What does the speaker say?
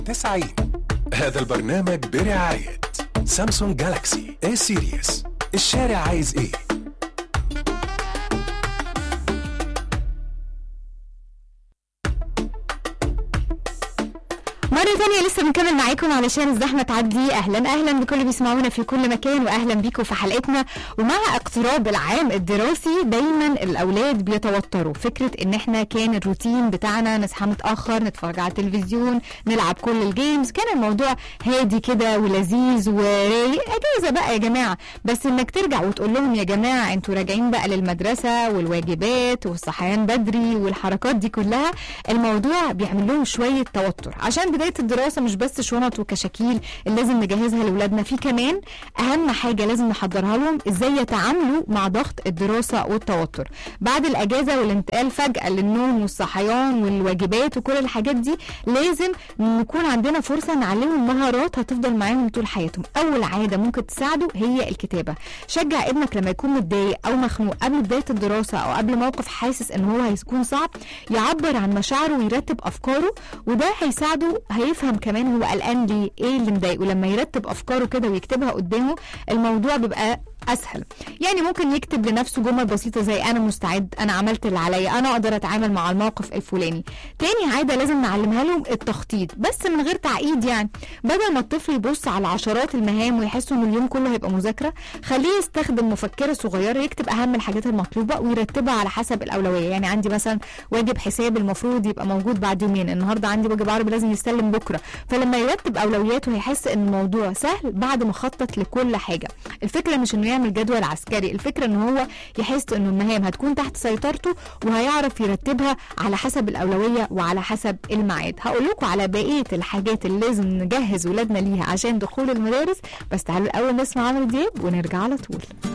90 هذا البرنامج برعاية سامسونج جالاكسي اي سيريس الشارع عايز ايه مرة ثانية لسه بنكمل معاكم علشان الزحمة تعدي أهلا أهلا بكل اللي بيسمعونا في كل مكان وأهلا بيكم في حلقتنا ومع اقتراب العام الدراسي دايما الأولاد بيتوتروا فكرة إن إحنا كان الروتين بتاعنا نصحى متأخر نتفرج على التلفزيون نلعب كل الجيمز كان الموضوع هادي كده ولذيذ ورايق أجازة بقى يا جماعة بس إنك ترجع وتقول لهم يا جماعة أنتوا راجعين بقى للمدرسة والواجبات والصحيان بدري والحركات دي كلها الموضوع بيعمل لهم شوية توتر عشان بدايه الدراسه مش بس شنط وكشاكيل اللي لازم نجهزها لاولادنا في كمان اهم حاجه لازم نحضرها لهم ازاي يتعاملوا مع ضغط الدراسه والتوتر بعد الاجازه والانتقال فجاه للنوم والصحيان والواجبات وكل الحاجات دي لازم نكون عندنا فرصه نعلمهم مهارات هتفضل معاهم طول حياتهم اول عاده ممكن تساعده هي الكتابه شجع ابنك لما يكون متضايق او مخنوق قبل بدايه الدراسه او قبل موقف حاسس ان هو هيكون صعب يعبر عن مشاعره ويرتب افكاره وده هيساعده هيفهم كمان هو قلقان ليه ايه اللي مضايقه لما يرتب افكاره كده ويكتبها قدامه الموضوع بيبقى اسهل يعني ممكن يكتب لنفسه جمل بسيطه زي انا مستعد انا عملت اللي عليا انا اقدر اتعامل مع الموقف الفلاني تاني عاده لازم نعلمها لهم التخطيط بس من غير تعقيد يعني بدل ما الطفل يبص على عشرات المهام ويحس ان اليوم كله هيبقى مذاكره خليه يستخدم مفكره صغيره يكتب اهم الحاجات المطلوبه ويرتبها على حسب الاولويه يعني عندي مثلا واجب حساب المفروض يبقى موجود بعد يومين النهارده عندي واجب عربي لازم يسلم بكره فلما يرتب اولوياته هيحس ان الموضوع سهل بعد ما خطط لكل حاجه الفكره مش انه يعمل جدول عسكري الفكره ان هو يحس انه المهام هتكون تحت سيطرته وهيعرف يرتبها على حسب الاولويه وعلى حسب الميعاد هقول لكم على بقيه الحاجات اللي لازم نجهز ولادنا ليها عشان دخول المدارس بس تعالوا الاول نسمع عمرو دياب ونرجع على طول